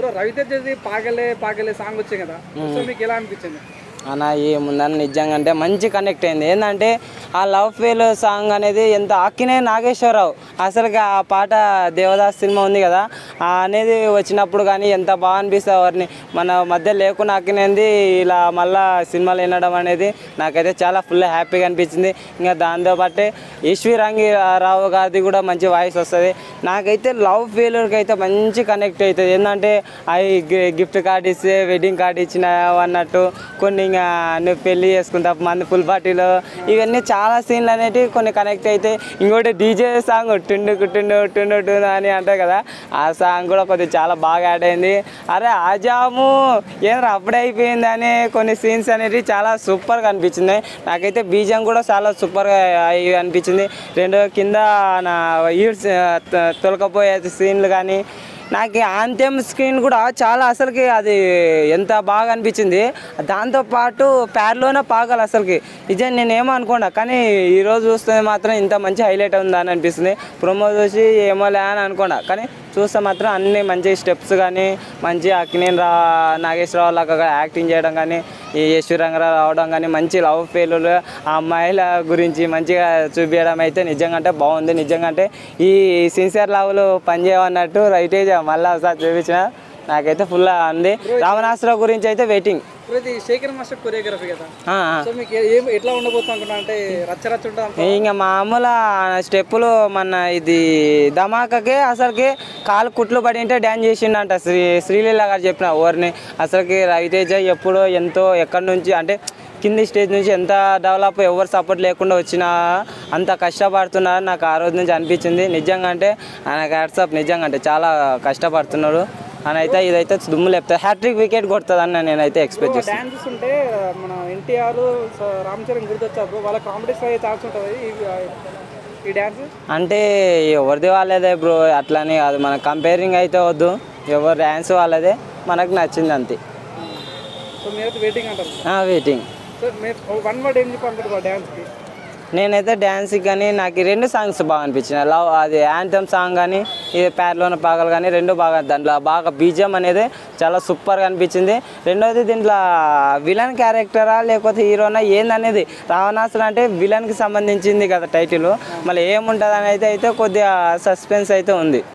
bro రవితేజది పాగలే పాగలే song వచ్చింది కదా so మీకు ఎలా అనిపించింది అన్న ఏముందని నిజంగా అంటే మంచి కనెక్ట్ అయింది ఏంటంటే ఆ లవ్ ఫెయిల్ సాంగ్ అనేది ఎంత అక్కినే నాగేశ్వరరావు అసలుకి ఆ పాట దేవదాస్ సినిమా ఉంది కదా ఆ అనేది వచ్చినప్పుడు కానీ ఎంత బాగా అనిపిస్తుంది వారిని మన మధ్య లేకుండా అక్కినేది ఇలా మళ్ళా సినిమాలు వినడం అనేది నాకైతే చాలా ఫుల్ హ్యాపీగా అనిపించింది ఇంకా దాంతోపాటే ఈశ్వరి రంగి రావు గారిది కూడా మంచి వాయిస్ వస్తుంది నాకైతే లవ్ ఫెయిల్యూర్కి అయితే మంచి కనెక్ట్ అవుతుంది ఏంటంటే అవి గిఫ్ట్ కార్డ్ ఇస్తే వెడ్డింగ్ కార్డ్ ఇచ్చిన అన్నట్టు కొన్ని ఇంకా నువ్వు పెళ్లి చేసుకుంటా మంది ఫుల్ పార్టీలో ఇవన్నీ చాలా సీన్లు అనేటివి కొన్ని కనెక్ట్ అవుతాయి ఇంకోటి డీజే సాంగ్ టుండు టుండు టుండు టుండు అని అంటారు కదా ఆ సాంగ్ కూడా కొద్దిగా చాలా బాగా యాడ్ అయింది అరే ఆజాము ఏంద్రా అప్పుడే అయిపోయింది అని కొన్ని సీన్స్ అనేవి చాలా సూపర్గా అనిపించింది నాకైతే బీజం కూడా చాలా సూపర్గా అయి అనిపించింది రెండు కింద నా ఈడ్స్ తొలకపోయే సీన్లు కానీ నాకు ఆంత్యం స్క్రీన్ కూడా చాలా అసలుకి అది ఎంత బాగా అనిపించింది దాంతోపాటు ప్యాడ్లోనే పాగాలి అసలుకి నిజం నేను ఏమో అనుకోండా కానీ ఈరోజు చూస్తే మాత్రం ఇంత మంచి హైలైట్ ఉందా అని అనిపిస్తుంది ప్రొమో చూసి ఏమోలే అని అనుకోండా కానీ చూస్తే మాత్రం అన్ని మంచి స్టెప్స్ కానీ మంచి అక్కినేని రా నాగేశ్వరరావు లాగా యాక్టింగ్ చేయడం కానీ ఈ యశ్వరంగరావు రావడం కానీ మంచి లవ్ ఫెయిల్యూర్ ఆ అమ్మాయిల గురించి మంచిగా చూపించడం అయితే నిజంగా అంటే బాగుంది నిజంగా అంటే ఈ సిన్సియర్ లవ్లు పనిచేయమన్నట్టు రైటేజ్ మళ్ళీ ఒకసారి చూపించిన నాకైతే ఫుల్ ఉంది రావణాసురావు గురించి అయితే వెయిటింగ్ ఇప్పుడు ఇది శేఖర్ మాస్టర్ కొరియోగ్రఫీ కదా సో మీకు ఏ- ఏం ఎట్లా ఉండబోతుంది అనుకున్నా అంటే రచ్చ రచ్చ ఉంటుంది ఇంకా మామూలు స్టెప్పులు మన ఇది ధమాకకే అసలుకి కాలు కుట్లు పడి ఉంటే డ్యాన్స్ చేసిండంట శ్రీ శ్రీలీల గారు చెప్పిన ఓర్ని అసలుకి రవితేజ ఎప్పుడో ఎంతో ఎక్కడి నుంచి అంటే కింది స్టేజ్ నుంచి ఎంత డెవలప్ ఎవరు సపోర్ట్ లేకుండా వచ్చినా అంత కష్టపడుతున్నారు నాకు ఆ రోజు నుంచి అనిపించింది నిజంగా అంటే ఆయనకు హ్యాట్సప్ నిజంగా అంటే చాలా కష్టపడుతున్నాడు అని అయితే ఇదైతే దుమ్ము లేపుతుంది హ్యాట్రిక్ వికెట్ కొడుతుందని నేనైతే ఎక్స్పెక్ట్ చేస్తాను డాన్స్ చూస్తుంటే మన ఎన్టీఆర్ రామ్ చరణ్ గుర్తొచ్చారు వాళ్ళ కాంపిటీషన్ అయ్యే ఛాన్స్ ఉంటుంది ఈ- ఈ డ్యాన్స్ అంటే ఎవరిది వాళ్ళదే బ్రో అట్లని కాదు మన కంపేరింగ్ అయితే వద్దు ఎవరు డ్యాన్స్ వాళ్ళదే మనకు నచ్చింది అంతే సో మీరైతే వెయిటింగ్ అంటారు వెయిటింగ్ సో మీరు వన్ వర్డ్ ఏం చెప్పారు డ్యాన్స్కి నేనైతే డ్యాన్స్కి కానీ నాకు ఈ రెండు సాంగ్స్ బాగా అనిపించినాయి లవ్ అది యాంథమ్ సాంగ్ కానీ ఇది ప్యార్లోన పాగలు కానీ రెండు బాగా దాంట్లో బాగా బీజం అనేది చాలా సూపర్గా అనిపించింది రెండోది దీంట్లో విలన్ క్యారెక్టరా లేకపోతే హీరోనా ఏందనేది రావణాసుడు అంటే విలన్కి సంబంధించింది కదా టైటిల్ మళ్ళీ ఏముంటుంది అని అయితే అయితే కొద్దిగా సస్పెన్స్ అయితే ఉంది